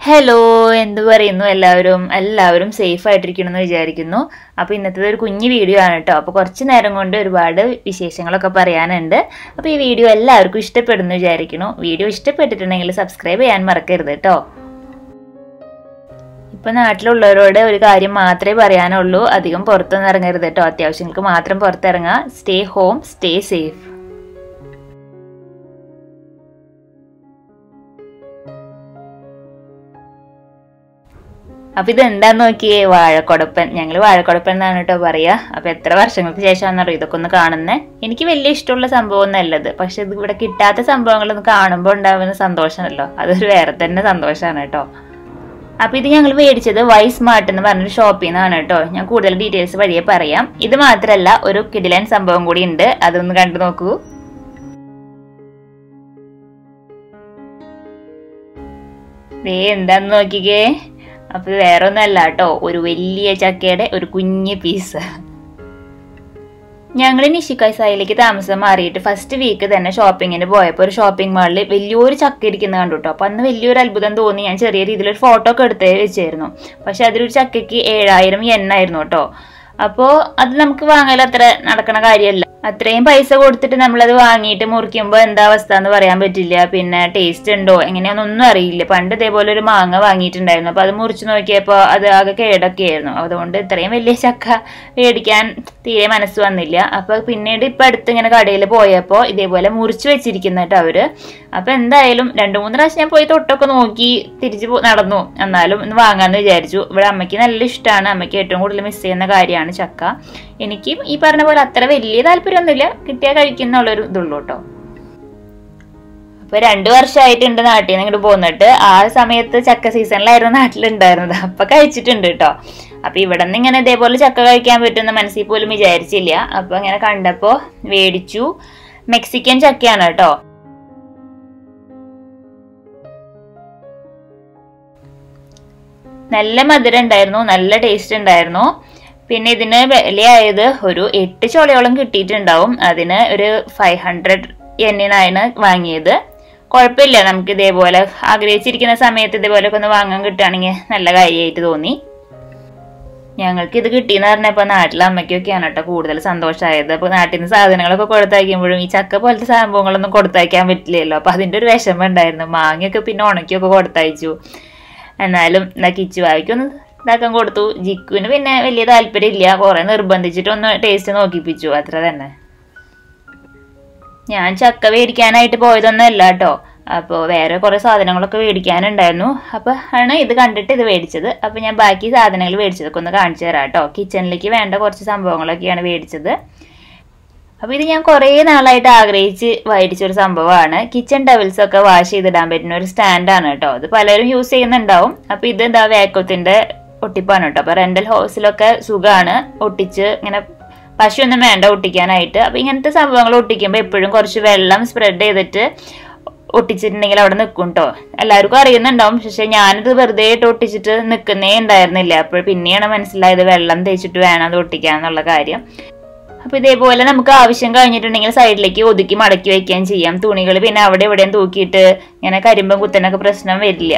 Hello എന്ത് പറയുന്നു എല്ലാവരും എല്ലാവരും സേഫ് ആയിട്ടിരിക്കണമെന്ന് വിചാരിക്കുന്നു അപ്പോൾ ഇന്നത്തെ ഒരു കുഞ്ഞു വീഡിയോ ആണ് കേട്ടോ അപ്പോൾ കുറച്ച് നേരം കൊണ്ട് ഒരുപാട് വിശേഷങ്ങളൊക്കെ പറയാനുണ്ട് അപ്പോൾ ഈ വീഡിയോ എല്ലാവർക്കും ഇഷ്ടപ്പെടുന്നു വിചാരിക്കുന്നു വീഡിയോ ഇഷ്ടപ്പെട്ടിട്ടുണ്ടെങ്കിൽ സബ്സ്ക്രൈബ് ചെയ്യാൻ മറക്കരുത് കേട്ടോ ഇപ്പൊ നാട്ടിലുള്ളവരോട് ഒരു കാര്യം മാത്രമേ പറയാനുള്ളൂ അധികം പുറത്തൊന്നും ഇറങ്ങരുത് കേട്ടോ അത്യാവശ്യങ്ങൾക്ക് മാത്രം പുറത്തിറങ്ങുക സ്റ്റേ ഹോം സ്റ്റേ സേഫ് അപ്പൊ ഇത് എന്താന്ന് നോക്കിയേ വാഴക്കൊടപ്പൻ ഞങ്ങൾ വാഴക്കൊടപ്പൻ എന്നാണ് കേട്ടോ പറയാ അപ്പൊ എത്ര വർഷങ്ങൾക്ക് ശേഷമാണെന്നറിയോ ഇതൊക്കെ ഒന്ന് കാണുന്നേ എനിക്ക് വലിയ ഇഷ്ടമുള്ള സംഭവം ഒന്നല്ലത് പക്ഷെ ഇത് ഇവിടെ കിട്ടാത്ത സംഭവങ്ങളൊന്ന് കാണുമ്പോൾ ഉണ്ടാവുന്ന സന്തോഷമല്ലോ അതൊരു വേറെ തന്നെ സന്തോഷമാണ് കേട്ടോ അപ്പൊ ഇത് ഞങ്ങൾ മേടിച്ചത് വൈ സ്മാർട്ട് എന്ന് പറഞ്ഞൊരു ഷോപ്പിൽ നിന്നാണ് കേട്ടോ ഞാൻ കൂടുതൽ ഡീറ്റെയിൽസ് വഴിയെ പറയാം ഇത് മാത്രമല്ല ഒരു കിഡിലൻ സംഭവം കൂടി ഉണ്ട് അതൊന്ന് കണ്ടു നോക്കൂ ദേ എന്താന്ന് നോക്കിക്കേ അപ്പൊ ഇത് വേറെ ഒന്നല്ല കേട്ടോ ഒരു വലിയ ചക്കയുടെ ഒരു കുഞ്ഞ് പീസ് ഞങ്ങൾ നിഷിക്കായ് സായിലേക്ക് താമസം മാറിയിട്ട് ഫസ്റ്റ് വീക്ക് തന്നെ ഷോപ്പിങ്ങിന് പോയപ്പോൾ ഒരു ഷോപ്പിംഗ് മാളിൽ വലിയൊരു ചക്ക ഇരിക്കുന്നത് കണ്ടു കേട്ടോ അപ്പൊ അന്ന് വലിയൊരു അത്ഭുതം തോന്നി ഞാൻ ചെറിയ രീതിയിൽ ഒരു ഫോട്ടോ ഒക്കെ എടുത്ത് വെച്ചായിരുന്നു പക്ഷെ അതിലൊരു ചക്കയ്ക്ക് ഏഴായിരം എണ്ണായിരുന്നു കേട്ടോ അപ്പോൾ അത് നമുക്ക് വാങ്ങൽ അത്ര നടക്കണ കാര്യമല്ല അത്രയും പൈസ കൊടുത്തിട്ട് നമ്മളത് വാങ്ങിയിട്ട് മുറിക്കുമ്പോൾ എന്താ അവസ്ഥ എന്ന് പറയാൻ പറ്റില്ല പിന്നെ ടേസ്റ്റ് ഉണ്ടോ എങ്ങനെയാണെന്നൊന്നും അറിയില്ല പണ്ട് ഇതേപോലെ ഒരു മാങ്ങ വാങ്ങിയിട്ടുണ്ടായിരുന്നു അപ്പോൾ അത് മുറിച്ച് നോക്കിയപ്പോൾ അത് ആകെ കേടൊക്കെ ആയിരുന്നു അതുകൊണ്ട് ഇത്രയും വലിയ ചക്ക മേടിക്കാൻ തീരെ മനസ്സ് വന്നില്ല അപ്പോൾ പിന്നീട് ഇപ്പം അടുത്ത് ഇങ്ങനെ കടയിൽ പോയപ്പോൾ ഇതേപോലെ മുറിച്ച് വെച്ചിരിക്കുന്ന കേട്ടോ അവര് അപ്പോൾ എന്തായാലും രണ്ട് മൂന്ന് പ്രാവശ്യം ഞാൻ പോയി തൊട്ടൊക്കെ നോക്കി തിരിച്ച് പോ- നടന്നു എന്നാലും ഒന്ന് വാങ്ങാമെന്ന് വിചാരിച്ചു ഇവിടെ അമ്മയ്ക്ക് നല്ല ഇഷ്ടമാണ് അമ്മയ്ക്ക് ഏറ്റവും കൂടുതൽ മിസ് ചെയ്യുന്ന കാര്യമാണ് ചക്ക എനിക്കും ഈ പറഞ്ഞ പോലെ അത്ര വലിയ താല്പര്യമൊന്നുമില്ല കിട്ടിയാൽ കഴിക്കുന്നുള്ളൊരു ഇതുള്ളൂ കേട്ടോ അപ്പൊ രണ്ടു വർഷമായിട്ടുണ്ട് നാട്ടിൽ നിന്ന് ഇങ്ങോട്ട് പോന്നിട്ട് ആ സമയത്ത് ചക്ക സീസണിലായിരുന്നു നാട്ടിലുണ്ടായിരുന്നത് അപ്പൊ കഴിച്ചിട്ടുണ്ട് കേട്ടോ അപ്പൊ ഇവിടെ നിന്ന് ഇങ്ങനെ ഇതേപോലെ ചക്ക കഴിക്കാൻ പറ്റുന്ന മനസ്സിൽ പോലും വിചാരിച്ചില്ല അപ്പൊ ഇങ്ങനെ കണ്ടപ്പോ മേടിച്ചു മെക്സിക്കൻ ചക്കയാണ് കേട്ടോ നല്ല മധുരം ഉണ്ടായിരുന്നു നല്ല ടേസ്റ്റ് ഉണ്ടായിരുന്നു പിന്നെ ഇതിന് വിലയായത് ഒരു എട്ട് ചോളയോളം കിട്ടിയിട്ടുണ്ടാവും അതിന് ഒരു ഫൈവ് ഹൺഡ്രഡ് എന്നിനാണ് വാങ്ങിയത് കുഴപ്പമില്ല നമുക്ക് ഇതേപോലെ ആഗ്രഹിച്ചിരിക്കുന്ന സമയത്ത് ഇതേപോലെയൊക്കെ ഒന്ന് വാങ്ങാൻ കിട്ടുകയാണെങ്കിൽ നല്ല കാര്യമായിട്ട് തോന്നി ഞങ്ങൾക്ക് ഇത് കിട്ടിയെന്ന് പറഞ്ഞപ്പോൾ നാട്ടിലെ അമ്മയ്ക്കൊക്കെയാണ് കേട്ടോ കൂടുതൽ സന്തോഷമായത് അപ്പോൾ നാട്ടിൽ നിന്ന് സാധനങ്ങളൊക്കെ കൊടുത്തയക്കുമ്പോഴും ഈ ചക്ക പോലത്തെ സംഭവങ്ങളൊന്നും കൊടുത്തയക്കാൻ പറ്റില്ലല്ലോ അപ്പോൾ അതിൻ്റെ ഒരു വിഷമം ഉണ്ടായിരുന്നു മാങ്ങയൊക്കെ പിന്നെ ഉണക്കിയൊക്കെ കൊടുത്തയച്ചു എന്നാലും എന്താ കിച്ചുവായിക്കൊന്ന് ഇതാക്കാൻ കൊടുത്തു ജിക്കുവിന് പിന്നെ വലിയ താല്പര്യമില്ല കുറെ നിർബന്ധിച്ചിട്ട് ഒന്ന് ടേസ്റ്റ് നോക്കിപ്പിച്ചു അത്ര തന്നെ ഞാൻ ചക്ക മേടിക്കാനായിട്ട് പോയതൊന്നുമല്ല കേട്ടോ അപ്പോൾ വേറെ കുറേ സാധനങ്ങളൊക്കെ മേടിക്കാനുണ്ടായിരുന്നു അപ്പോൾ ആണ് ഇത് കണ്ടിട്ട് ഇത് മേടിച്ചത് അപ്പോൾ ഞാൻ ബാക്കി സാധനങ്ങൾ മേടിച്ചതൊക്കെ ഒന്ന് കാണിച്ചു തരാം കേട്ടോ കിച്ചണിലേക്ക് വേണ്ട കുറച്ച് സംഭവങ്ങളൊക്കെയാണ് മേടിച്ചത് അപ്പോൾ ഇത് ഞാൻ കുറേ നാളായിട്ട് ആഗ്രഹിച്ച് മേടിച്ചൊരു സംഭവമാണ് കിച്ചൺ ടവൽസ് ഒക്കെ വാഷ് ചെയ്തിടാൻ പറ്റുന്ന ഒരു സ്റ്റാൻഡാണ് കേട്ടോ അത് പലരും യൂസ് ചെയ്യുന്നുണ്ടാവും അപ്പോൾ ഇത് എന്താ വേക്കോത്തിന്റെ ഒട്ടിപ്പാണ് കേട്ടോ അപ്പോൾ റെന്റൽ ഹൗസിലൊക്കെ സുഖമാണ് ഒട്ടിച്ച് ഇങ്ങനെ പശുവൊന്നും വേണ്ട ഒട്ടിക്കാനായിട്ട് അപ്പോൾ ഇങ്ങനത്തെ സംഭവങ്ങൾ ഒട്ടിക്കുമ്പോൾ എപ്പോഴും കുറച്ച് വെള്ളം സ്പ്രെഡ് ചെയ്തിട്ട് ഒട്ടിച്ചിട്ടുണ്ടെങ്കിൽ അവിടെ നിൽക്കും കേട്ടോ എല്ലാവർക്കും അറിയുന്നുണ്ടാവും പക്ഷെ ഞാനിത് വെറുതെ ഇട്ട് ഒട്ടിച്ചിട്ട് നിൽക്കുന്നേ ഉണ്ടായിരുന്നില്ല അപ്പോൾ പിന്നെയാണ് മനസ്സിലായത് വെള്ളം തേച്ചിട്ട് വേണം അത് ഒട്ടിക്കാൻ എന്നുള്ള കാര്യം അപ്പൊ ഇതേപോലെ നമുക്ക് ആവശ്യം കഴിഞ്ഞിട്ടുണ്ടെങ്കിൽ സൈഡിലേക്ക് ഒതുക്കി മടക്കി വെക്കുകയും ചെയ്യാം തുണികൾ പിന്നെ അവിടെ ഇവിടെയും തൂക്കിയിട്ട് ഇങ്ങനെ കരിമ്പം കുത്തനൊക്കെ പ്രശ്നം വരില്ല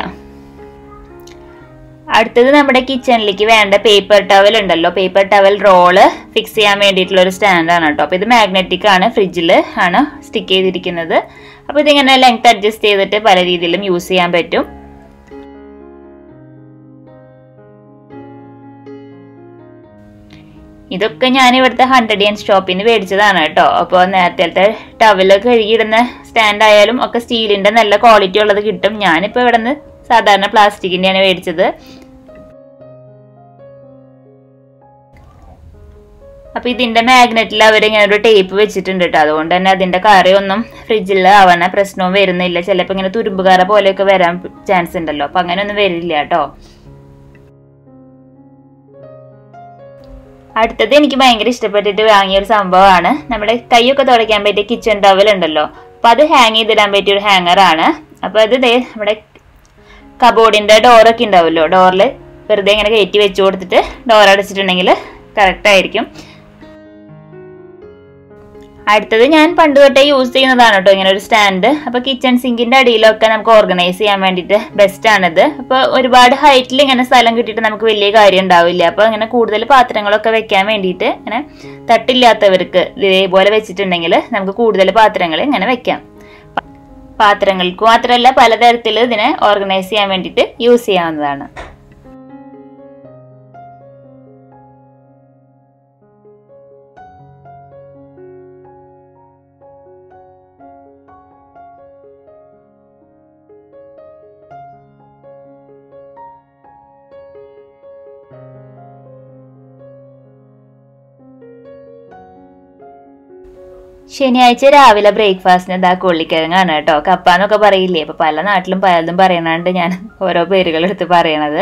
അടുത്തത് നമ്മുടെ കിച്ചണിലേക്ക് വേണ്ട പേപ്പർ ടവൽ ഉണ്ടല്ലോ പേപ്പർ ടവൽ റോള് ഫിക്സ് ചെയ്യാൻ വേണ്ടിയിട്ടുള്ള ഒരു സ്റ്റാൻഡാണ് കേട്ടോ അപ്പൊ ഇത് മാഗ്നറ്റിക് ആണ് ഫ്രിഡ്ജിൽ ആണ് സ്റ്റിക്ക് ചെയ്തിരിക്കുന്നത് അപ്പൊ ഇതിങ്ങനെ ലെങ്ത് അഡ്ജസ്റ്റ് ചെയ്തിട്ട് പല രീതിയിലും യൂസ് ചെയ്യാൻ പറ്റും ഇതൊക്കെ ഞാൻ ഇവിടുത്തെ ഹൺഡ്രഡ് യൻ ഷോപ്പിൽ നിന്ന് മേടിച്ചതാണ് കേട്ടോ അപ്പോൾ നേരത്തെ ടവലൊക്കെ കഴുകിയിടുന്ന സ്റ്റാൻഡ് ആയാലും ഒക്കെ സ്റ്റീലിന്റെ നല്ല ക്വാളിറ്റി ഉള്ളത് കിട്ടും ഞാനിപ്പോൾ ഇവിടെ നിന്ന് സാധാരണ പ്ലാസ്റ്റിക്കിന്റെയാണ് മേടിച്ചത് അപ്പൊ ഇതിന്റെ മാഗ്നറ്റിൽ അവരിങ്ങനെ ഒരു ടേപ്പ് വെച്ചിട്ടുണ്ട് കേട്ടോ അതുകൊണ്ട് തന്നെ അതിന്റെ കറയൊന്നും ഫ്രിഡ്ജിൽ ആവണ പ്രശ്നവും വരുന്നില്ല ചിലപ്പോൾ ഇങ്ങനെ തുരുമ്പ് കറ പോലെയൊക്കെ വരാൻ ചാൻസ് ഉണ്ടല്ലോ അപ്പൊ അങ്ങനെയൊന്നും വരില്ല കേട്ടോ അടുത്തത് എനിക്ക് ഭയങ്കര ഇഷ്ടപ്പെട്ടിട്ട് വാങ്ങിയ ഒരു സംഭവമാണ് നമ്മുടെ കൈയൊക്കെ തുടയ്ക്കാൻ പറ്റിയ കിച്ചൺ ടവൽ ഉണ്ടല്ലോ അപ്പൊ അത് ഹാങ് ചെയ്തിടാൻ പറ്റിയ ഒരു ഹാങ്ങർ ആണ് അപ്പൊ അത് ദേ നമ്മുടെ കബോർഡിന്റെ ഡോറൊക്കെ ഉണ്ടാവുമല്ലോ ഡോറിൽ വെറുതെ ഇങ്ങനെ കയറ്റി വെച്ച് കൊടുത്തിട്ട് ഡോർ അടച്ചിട്ടുണ്ടെങ്കിൽ കറക്റ്റ് ആയിരിക്കും അടുത്തത് ഞാൻ പണ്ട് തൊട്ടേ യൂസ് ചെയ്യുന്നതാണ് കേട്ടോ ഇങ്ങനെ ഒരു സ്റ്റാൻഡ് അപ്പൊ കിച്ചൺ സിങ്കിന്റെ അടിയിലൊക്കെ നമുക്ക് ഓർഗനൈസ് ചെയ്യാൻ വേണ്ടിയിട്ട് ബെസ്റ്റ് ആണിത് അപ്പൊ ഒരുപാട് ഹൈറ്റിൽ ഇങ്ങനെ സ്ഥലം കിട്ടിയിട്ട് നമുക്ക് വലിയ കാര്യം ഉണ്ടാവില്ല അപ്പൊ ഇങ്ങനെ കൂടുതൽ പാത്രങ്ങളൊക്കെ വെക്കാൻ വേണ്ടിയിട്ട് ഇങ്ങനെ തട്ടില്ലാത്തവർക്ക് ഇതേപോലെ വെച്ചിട്ടുണ്ടെങ്കിൽ നമുക്ക് കൂടുതൽ പാത്രങ്ങൾ ഇങ്ങനെ വെക്കാം പാത്രങ്ങൾക്ക് മാത്രമല്ല പലതരത്തിൽ ഇതിനെ ഓർഗനൈസ് ചെയ്യാൻ വേണ്ടിയിട്ട് യൂസ് ചെയ്യാവുന്നതാണ് ശനിയാഴ്ച രാവിലെ ബ്രേക്ക്ഫാസ്റ്റിന് ഇതാ കൊള്ളിക്കിഴങ്ങാണ് കേട്ടോ കപ്പ എന്നൊക്കെ പറയില്ലേ അപ്പൊ പല നാട്ടിലും പലതും പറയണാണ്ട് ഞാൻ ഓരോ പേരുകൾ എടുത്ത് പറയണത്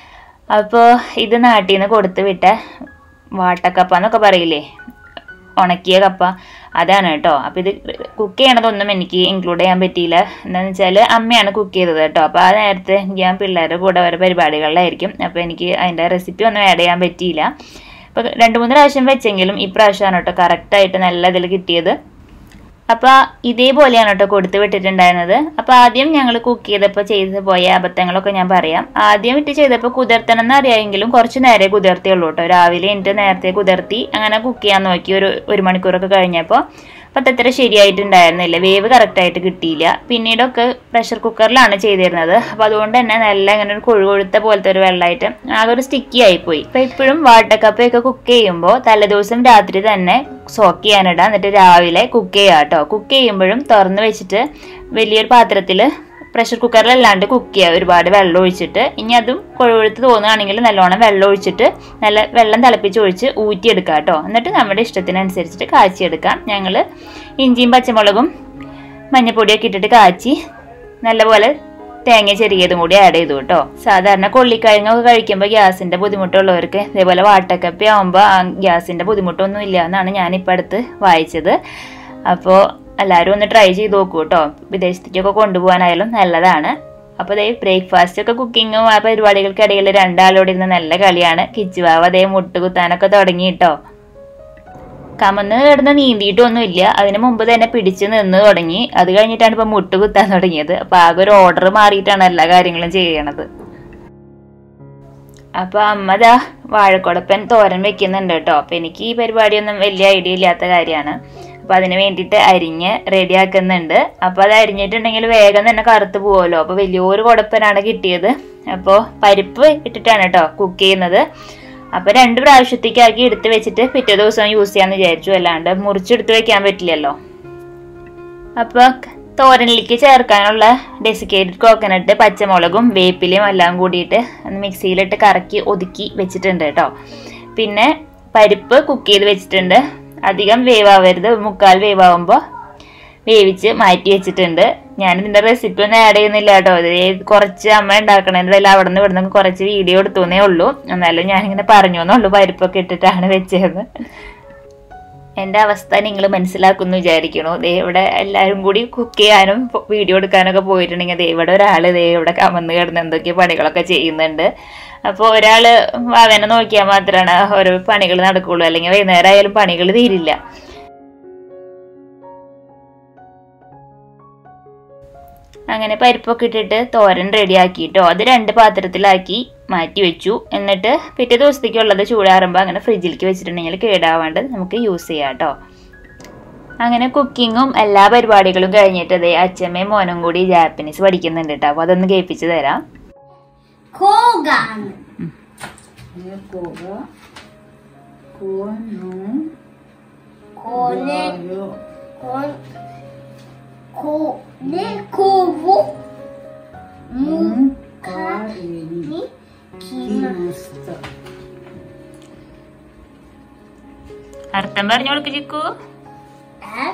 അപ്പോൾ ഇത് നാട്ടിൽ നിന്ന് കൊടുത്തു വിട്ട വാട്ടക്കപ്പ എന്നൊക്കെ പറയില്ലേ ഉണക്കിയ കപ്പ അതാണ് കേട്ടോ അപ്പോൾ ഇത് കുക്ക് ചെയ്യണതൊന്നും എനിക്ക് ഇൻക്ലൂഡ് ചെയ്യാൻ പറ്റിയില്ല എന്താണെന്ന് വെച്ചാൽ അമ്മയാണ് കുക്ക് ചെയ്തത് കേട്ടോ അപ്പോൾ ആ നേരത്തെ ഞാൻ പിള്ളേരുടെ കൂടെ ഓരോ പരിപാടികളിലായിരിക്കും അപ്പോൾ എനിക്ക് അതിൻ്റെ റെസിപ്പി ഒന്നും ആഡ് ചെയ്യാൻ പറ്റിയില്ല അപ്പോൾ രണ്ട് മൂന്ന് പ്രാവശ്യം വെച്ചെങ്കിലും ഇപ്രാവശ്യമാണ് കേട്ടോ കറക്റ്റായിട്ട് നല്ല ഇതിൽ കിട്ടിയത് അപ്പോൾ ഇതേപോലെയാണ് കേട്ടോ കൊടുത്തു വിട്ടിട്ടുണ്ടായിരുന്നത് അപ്പോൾ ആദ്യം ഞങ്ങൾ കുക്ക് ചെയ്തപ്പോൾ ചെയ്തു പോയ അബദ്ധങ്ങളൊക്കെ ഞാൻ പറയാം ആദ്യം ഇട്ട് ചെയ്തപ്പോൾ കുതിർത്തണം എന്ന് അറിയാമെങ്കിലും കുറച്ച് നേരെ കുതിർത്തിയുള്ളൂ കേട്ടോ രാവിലെ എനിക്ക് നേരത്തെ കുതിർത്തി അങ്ങനെ കുക്ക് ചെയ്യാൻ നോക്കി ഒരു ഒരു മണിക്കൂറൊക്കെ കഴിഞ്ഞപ്പോൾ അപ്പം അത്ര ശരിയായിട്ടുണ്ടായിരുന്നില്ല വേവ് കറക്റ്റായിട്ട് കിട്ടിയില്ല പിന്നീടൊക്കെ പ്രഷർ കുക്കറിലാണ് ചെയ്തിരുന്നത് അപ്പോൾ അതുകൊണ്ട് തന്നെ നല്ല ഇങ്ങനെ ഒരു കൊഴുകൊഴുത്ത പോലത്തെ ഒരു വെള്ളമായിട്ട് ആകെ ഒരു സ്റ്റിക്കി ആയിപ്പോയി അപ്പോൾ ഇപ്പോഴും വാട്ടക്കപ്പയൊക്കെ കുക്ക് ചെയ്യുമ്പോൾ തലേദിവസം രാത്രി തന്നെ സോക്ക് ചെയ്യാനിടാം എന്നിട്ട് രാവിലെ കുക്ക് ചെയ്യുക കേട്ടോ കുക്ക് ചെയ്യുമ്പോഴും തുറന്ന് വെച്ചിട്ട് വലിയൊരു പാത്രത്തിൽ പ്രഷർ കുക്കറിലല്ലാണ്ട് കുക്ക് ചെയ്യുക ഒരുപാട് വെള്ളം ഒഴിച്ചിട്ട് ഇനി അതും കൊഴുകൊഴുത്ത് തോന്നുകയാണെങ്കിൽ നല്ലോണം വെള്ളം ഒഴിച്ചിട്ട് നല്ല വെള്ളം തിളപ്പിച്ച് ഒഴിച്ച് ഊറ്റിയെടുക്കുക കേട്ടോ എന്നിട്ട് നമ്മുടെ ഇഷ്ടത്തിനനുസരിച്ചിട്ട് കാച്ചിയെടുക്കാം ഞങ്ങൾ ഇഞ്ചിയും പച്ചമുളകും മഞ്ഞപ്പൊടിയൊക്കെ ഇട്ടിട്ട് കാച്ചി നല്ലപോലെ തേങ്ങ ചെറിയതും കൂടി ആഡ് ചെയ്തു കേട്ടോ സാധാരണ കൊള്ളിക്കഴിഞ്ഞൊക്കെ കഴിക്കുമ്പോൾ ഗ്യാസിന്റെ ബുദ്ധിമുട്ടുള്ളവർക്ക് ഇതേപോലെ വാട്ടക്കപ്പി ആകുമ്പോൾ ഗ്യാസിന്റെ ബുദ്ധിമുട്ടൊന്നും ഇല്ല എന്നാണ് ഞാനിപ്പോൾ അടുത്ത് വായിച്ചത് അപ്പോൾ എല്ലാവരും ഒന്ന് ട്രൈ ചെയ്ത് നോക്കൂ കേട്ടോ വിദേശത്തേക്കൊക്കെ കൊണ്ടുപോകാനായാലും നല്ലതാണ് അപ്പോൾ അതേ ബ്രേക്ക്ഫാസ്റ്റ് ഒക്കെ കുക്കിങ്ങും ആ പരിപാടികൾക്കിടയിൽ രണ്ടാളോട് ഇരുന്ന് നല്ല കളിയാണ് കിച്ചുവാവ് അതേ മുട്ട് കുത്താനൊക്കെ തുടങ്ങി കേട്ടോ കമന്ന് കിടന്ന് നീന്തിയിട്ടൊന്നും ഇല്ല അതിന് മുമ്പ് തന്നെ പിടിച്ച് നിന്ന് തുടങ്ങി അത് കഴിഞ്ഞിട്ടാണ് ഇപ്പൊ മുട്ട് കുത്താൻ തുടങ്ങിയത് അപ്പൊ ആകെ ഒരു ഓർഡർ മാറിയിട്ടാണ് എല്ലാ കാര്യങ്ങളും ചെയ്യണത് അപ്പൊ അമ്മ ദാ വാഴക്കുടപ്പൻ തോരൻ വെക്കുന്നുണ്ട് കേട്ടോ അപ്പൊ എനിക്ക് ഈ പരിപാടിയൊന്നും വലിയ ഐഡിയ ഇല്ലാത്ത കാര്യമാണ് അപ്പൊ അതിന് വേണ്ടിയിട്ട് അരിഞ്ഞ് റെഡി ആക്കുന്നുണ്ട് അപ്പൊ അത് അരിഞ്ഞിട്ടുണ്ടെങ്കിൽ വേഗം തന്നെ കറുത്ത് പോവുമല്ലോ അപ്പൊ വലിയൊരു കുടപ്പനാണ് കിട്ടിയത് അപ്പോൾ പരിപ്പ് ഇട്ടിട്ടാണ് കേട്ടോ കുക്ക് ചെയ്യുന്നത് അപ്പൊ രണ്ട് പ്രാവശ്യത്തേക്കാക്കി എടുത്ത് വെച്ചിട്ട് പിറ്റേ ദിവസം യൂസ് ചെയ്യാന്ന് വിചാരിച്ചു അല്ലാണ്ട് മുറിച്ചെടുത്ത് വെക്കാൻ പറ്റില്ലല്ലോ അപ്പൊ തോരനിലേക്ക് ചേർക്കാനുള്ള ഡെസിക്കേറ്റഡ് കോക്കനട്ട് പച്ചമുളകും വേപ്പിലയും എല്ലാം കൂടിയിട്ട് മിക്സിയിലിട്ട് കറക്കി ഒതുക്കി വെച്ചിട്ടുണ്ട് കേട്ടോ പിന്നെ പരിപ്പ് കുക്ക് ചെയ്ത് വെച്ചിട്ടുണ്ട് അധികം വേവാവരുത് മുക്കാൽ വേവാകുമ്പോൾ വേവിച്ച് മാറ്റി വെച്ചിട്ടുണ്ട് ഞാൻ ഇതിന്റെ റെസിപ്പി ഒന്നും ആഡ് ചെയ്യുന്നില്ല കേട്ടോ ഇത് കുറച്ച് അമ്മ ഉണ്ടാക്കണതിൽ അവിടെ നിന്ന് ഇവിടെ നിന്ന് കുറച്ച് വീഡിയോ എടുത്തുന്നേ ഉള്ളൂ എന്നാലും ഞാനിങ്ങനെ പറഞ്ഞു എന്നുള്ളൂ പരിപ്പൊക്കെ ഇട്ടിട്ടാണ് വെച്ചത് എൻ്റെ അവസ്ഥ നിങ്ങൾ മനസ്സിലാക്കുന്നു വിചാരിക്കണു ദേ ഇവിടെ എല്ലാവരും കൂടി കുക്ക് ചെയ്യാനും വീഡിയോ എടുക്കാനൊക്കെ പോയിട്ടുണ്ടെങ്കിൽ ദേ ഇവിടെ ഒരാൾ ദേ ഇവിടെ കമന്ന് കിടന്ന് എന്തൊക്കെ പണികളൊക്കെ ചെയ്യുന്നുണ്ട് അപ്പോൾ ഒരാൾ അവനെ നോക്കിയാൽ മാത്രമാണ് ഓരോ പണികൾ നടക്കുള്ളൂ അല്ലെങ്കിൽ വൈകുന്നേരം ആയാലും പണികൾ തീരില്ല അങ്ങനെ പരിപ്പൊക്കെ ഇട്ടിട്ട് തോരൻ റെഡിയാക്കിയിട്ടോ അത് രണ്ട് പാത്രത്തിലാക്കി മാറ്റി വെച്ചു എന്നിട്ട് പിറ്റേ ദിവസത്തേക്കുള്ളത് ചൂടാറുമ്പോൾ അങ്ങനെ ഫ്രിഡ്ജിലേക്ക് വെച്ചിട്ടുണ്ടെങ്കിൽ കേടാവാണ്ട് നമുക്ക് യൂസ് ചെയ്യാം കേട്ടോ അങ്ങനെ കുക്കിങ്ങും എല്ലാ പരിപാടികളും കഴിഞ്ഞിട്ട് അതേ അച്ഛമ്മയും മോനും കൂടി ജാപ്പനീസ് പഠിക്കുന്നുണ്ട് കേട്ടോ അപ്പോൾ അതൊന്ന് കേൾപ്പിച്ച് തരാം Kogan. Koga. Kono. Kone. Yo. Kon. Kone. Kovo. Mu. Ka ini. Ni. Kima. Kimasta. അർത്ഥം പറഞ്ഞു കൊടുക്ക് chikoo Är.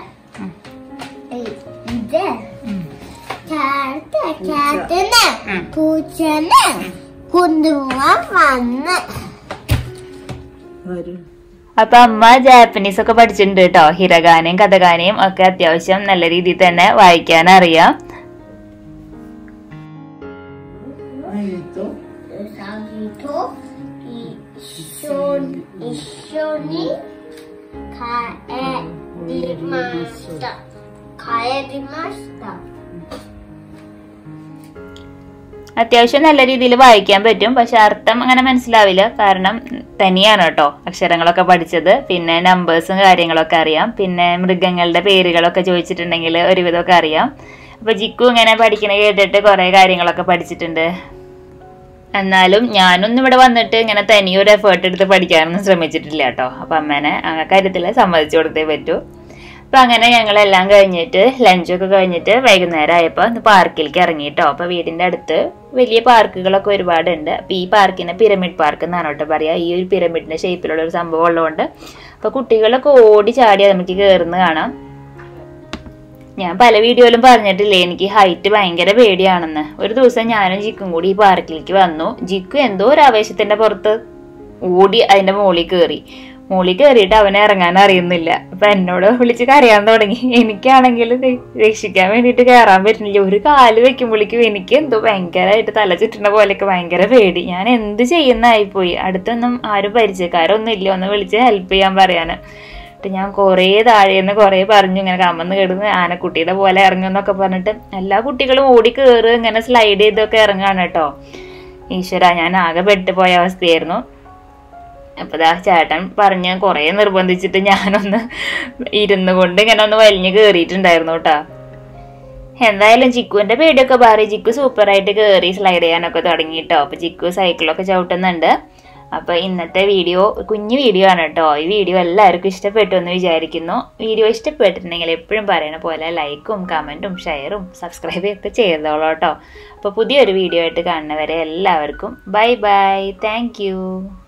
Det. Katte. Kattene. Mm. Pussene. Hundra vanne. Varu. അപ്പൊ അമ്മ ജാപ്പനീസ് ഒക്കെ പഠിച്ചിട്ടുണ്ട് കേട്ടോ ഹിരഗാനയും കഥഗാനയും ഒക്കെ അത്യാവശ്യം നല്ല രീതിയിൽ തന്നെ വായിക്കാൻ അറിയാം Aito. Sagito. Ishon. Ishoni. 帰りました帰りました അത്യാവശ്യം നല്ല രീതിയിൽ വായിക്കാൻ പറ്റും പക്ഷെ അർത്ഥം അങ്ങനെ മനസ്സിലാവില്ല കാരണം തനിയാണ് കേട്ടോ അക്ഷരങ്ങളൊക്കെ പഠിച്ചത് പിന്നെ നമ്പേഴ്സും കാര്യങ്ങളൊക്കെ അറിയാം പിന്നെ മൃഗങ്ങളുടെ പേരുകളൊക്കെ ചോദിച്ചിട്ടുണ്ടെങ്കിൽ ഒരുവിധമൊക്കെ അറിയാം അപ്പൊ ജിക്കു ഇങ്ങനെ പഠിക്കണ കേട്ടിട്ട് കുറെ കാര്യങ്ങളൊക്കെ പഠിച്ചിട്ടുണ്ട് എന്നാലും ഞാനൊന്നും ഇവിടെ വന്നിട്ട് ഇങ്ങനെ തനിയൊരു എഫേർട്ട് എടുത്ത് പഠിക്കാനൊന്നും ശ്രമിച്ചിട്ടില്ല കേട്ടോ അപ്പൊ അമ്മേനെ ആ കാര്യത്തിൽ സമ്മതിച്ചു കൊടുത്തേ പറ്റൂ അപ്പൊ അങ്ങനെ ഞങ്ങളെല്ലാം കഴിഞ്ഞിട്ട് ലഞ്ചൊക്കെ കഴിഞ്ഞിട്ട് വൈകുന്നേരം ആയപ്പോ ഒന്ന് പാർക്കിലേക്ക് ഇറങ്ങിട്ടോ അപ്പൊ വീടിന്റെ അടുത്ത് വലിയ പാർക്കുകളൊക്കെ ഒരുപാടുണ്ട് അപ്പൊ ഈ പാർക്കിനെ പിരമിഡ് പാർക്ക് എന്നാണ് കേട്ടോ പറയാ ഈ ഒരു പിരമിഡിന്റെ ഷേപ്പിലുള്ള ഒരു സംഭവം ഉള്ളതുകൊണ്ട് അപ്പൊ കുട്ടികളൊക്കെ ഓടി ചാടിയാൽ നമുക്ക് കയറുന്ന കാണാം ഞാൻ പല വീഡിയോയിലും പറഞ്ഞിട്ടില്ലേ എനിക്ക് ഹൈറ്റ് ഭയങ്കര പേടിയാണെന്ന് ഒരു ദിവസം ഞാനും ജിക്കും കൂടി ഈ പാർക്കിലേക്ക് വന്നു ജിക്കു എന്തോ ഒരു ആവേശത്തിന്റെ പുറത്ത് ഓടി അതിന്റെ മുകളിൽ കയറി മുകളിൽ കയറിയിട്ട് അവനെ ഇറങ്ങാൻ അറിയുന്നില്ല അപ്പൊ എന്നോട് വിളിച്ച് കരയാൻ തുടങ്ങി എനിക്കാണെങ്കിൽ ദേ രക്ഷിക്കാൻ വേണ്ടിയിട്ട് കയറാൻ പറ്റുന്നില്ല ഒരു കാല് വെക്കുമ്പോഴേക്കും എനിക്ക് എന്തോ ഭയങ്കരമായിട്ട് തല ചുറ്റുന്ന പോലെയൊക്കെ ഭയങ്കര പേടി ഞാൻ എന്ത് ചെയ്യുന്നതായിപ്പോയി അടുത്തൊന്നും ആരും പരിചയക്കാരൊന്നും ഇല്ല ഒന്ന് വിളിച്ച് ഹെൽപ്പ് ചെയ്യാൻ പറയാന് എന്നിട്ട് ഞാൻ കുറേ താഴേന്ന് കുറേ പറഞ്ഞു ഇങ്ങനെ കമന്ന് കിടന്ന് ആനക്കുട്ടിയുടെ പോലെ ഇറങ്ങുന്നൊക്കെ പറഞ്ഞിട്ട് എല്ലാ കുട്ടികളും ഓടി കയറി ഇങ്ങനെ സ്ലൈഡ് ചെയ്തൊക്കെ ഇറങ്ങാണ് കേട്ടോ ഈശ്വര ഞാൻ ആകെ പെട്ടുപോയ അവസ്ഥയായിരുന്നു അപ്പൊ ദാ ചേട്ടൻ പറഞ്ഞ് കുറേ നിർബന്ധിച്ചിട്ട് ഞാനൊന്ന് ഇരുന്നു കൊണ്ട് ഇങ്ങനെ ഒന്ന് വലിഞ്ഞു കയറിയിട്ടുണ്ടായിരുന്നു കേട്ടോ എന്തായാലും ചിക്കുവിന്റെ പേടിയൊക്കെ മാറി ചിക്കു സൂപ്പറായിട്ട് കയറി സ്ലൈഡ് ചെയ്യാനൊക്കെ തുടങ്ങിട്ടോ അപ്പൊ ചിക്കു സൈക്കിളൊക്കെ ചവിട്ടുന്നുണ്ട് അപ്പൊ ഇന്നത്തെ വീഡിയോ കുഞ്ഞു വീഡിയോ ആണ് കേട്ടോ ഈ വീഡിയോ എല്ലാവർക്കും ഇഷ്ടപ്പെട്ടു എന്ന് വിചാരിക്കുന്നു വീഡിയോ ഇഷ്ടപ്പെട്ടിട്ടുണ്ടെങ്കിൽ എപ്പോഴും പറയുന്ന പോലെ ലൈക്കും കമന്റും ഷെയറും സബ്സ്ക്രൈബും ഒക്കെ ചെയ്തോളൂ കേട്ടോ അപ്പൊ പുതിയൊരു വീഡിയോ ആയിട്ട് കാണുന്നവരെ എല്ലാവർക്കും ബൈ ബൈ താങ്ക്